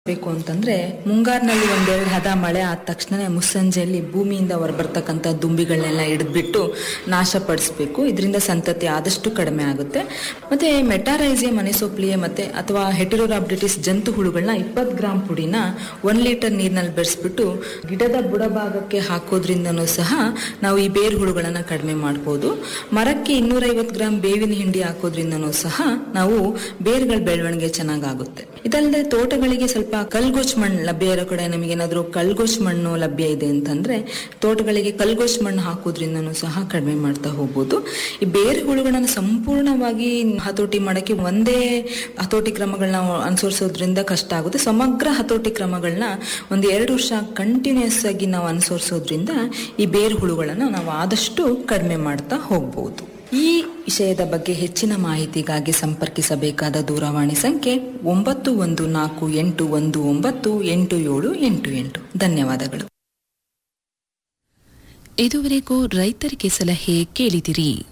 ಬೇಕು ಅಂತಂದ್ರೆ ಮುಂಗಾರಿನಲ್ಲಿ ಒಂದೆರಡು ಹದ ಮಳೆ ಆದ ತಕ್ಷಣ ಮುಸ್ಸಂಜೆಯಲ್ಲಿ ಭೂಮಿಯಿಂದ ಹೊರಬರ್ತಕ್ಕಂಥ ದುಂಬಿಗಳನ್ನೆಲ್ಲ ಹಿಡಿದ್ಬಿಟ್ಟು ನಾಶಪಡಿಸಬೇಕು ಇದರಿಂದ ಸಂತತಿ ಆದಷ್ಟು ಕಡಿಮೆ ಆಗುತ್ತೆ ಮತ್ತೆ ಮೆಟಾರೈಸಿಯಂ ಅನಿಸೋಪ್ಲಿಯೆ ಮತ್ತೆ ಅಥವಾ ಹೆಟೆರೋರಾಬ್ಡಿಟಿಸ್ ಜಂತು ಹುಳುಗಳನ್ನ ಇಪ್ಪತ್ತು ಗ್ರಾಮ್ ಪುಡಿನ ಒಂದ್ ಲೀಟರ್ ನೀರಿನಲ್ಲಿ ಬೆರೆಸ್ಬಿಟ್ಟು ಗಿಡದ ಬುಡಭಾಗಕ್ಕೆ ಹಾಕೋದ್ರಿಂದನೂ ಸಹ ನಾವು ಈ ಬೇರು ಹುಳುಗಳನ್ನ ಕಡಿಮೆ ಮಾಡ್ಬೋದು ಮರಕ್ಕೆ ಇನ್ನೂರೈವತ್ತು ಗ್ರಾಮ್ ಬೇವಿನ ಹಿಂಡಿ ಹಾಕೋದ್ರಿಂದನೂ ಸಹ ನಾವು ಬೇರುಗಳ ಬೆಳವಣಿಗೆ ಚೆನ್ನಾಗಾಗುತ್ತೆ ಇದಲ್ಲದೆ ತೋಟಗಳಿಗೆ ಸ್ವಲ್ಪ ಕಲ್ಗೋಚ್ ಮಣ್ಣು ಲಭ್ಯ ಇರೋ ಕಡೆ ನಮಗೆ ಏನಾದರೂ ಕಲ್ಗೋಚ್ ಮಣ್ಣು ಲಭ್ಯ ಇದೆ ಅಂತಂದ್ರೆ ತೋಟಗಳಿಗೆ ಕಲ್ಗೋಚ್ ಮಣ್ಣು ಹಾಕೋದ್ರಿಂದನೂ ಸಹ ಕಡಿಮೆ ಮಾಡ್ತಾ ಹೋಗ್ಬೋದು ಈ ಬೇರೆ ಹುಳುಗಳನ್ನ ಸಂಪೂರ್ಣವಾಗಿ ಹತೋಟಿ ಮಾಡಕ್ಕೆ ಒಂದೇ ಹತೋಟಿ ಕ್ರಮಗಳನ್ನ ಅನುಸರಿಸೋದ್ರಿಂದ ಕಷ್ಟ ಆಗುತ್ತೆ ಸಮಗ್ರ ಹತೋಟಿ ಕ್ರಮಗಳನ್ನ ಒಂದು ಎರಡು ವರ್ಷ ಕಂಟಿನ್ಯೂಸ್ ಆಗಿ ನಾವು ಅನುಸರಿಸೋದ್ರಿಂದ ಈ ಬೇರು ಹುಳುಗಳನ್ನ ನಾವು ಆದಷ್ಟು ಕಡಿಮೆ ಮಾಡ್ತಾ ಹೋಗ್ಬೋದು ಈ ವಿಷಯದ ಬಗ್ಗೆ ಹೆಚ್ಚಿನ ಮಾಹಿತಿಗಾಗಿ ಸಂಪರ್ಕಿಸಬೇಕಾದ ದೂರವಾಣಿ ಸಂಖ್ಯೆ ಒಂಬತ್ತು ಒಂದು ನಾಲ್ಕು ಎಂಟು ಒಂದು ಒಂಬತ್ತು ಎಂಟು ಏಳು ಎಂಟು ಎಂಟು ಧನ್ಯವಾದಗಳು ಇದುವರೆಗೂ ರೈತರಿಗೆ ಸಲಹೆ ಕೇಳಿದಿರಿ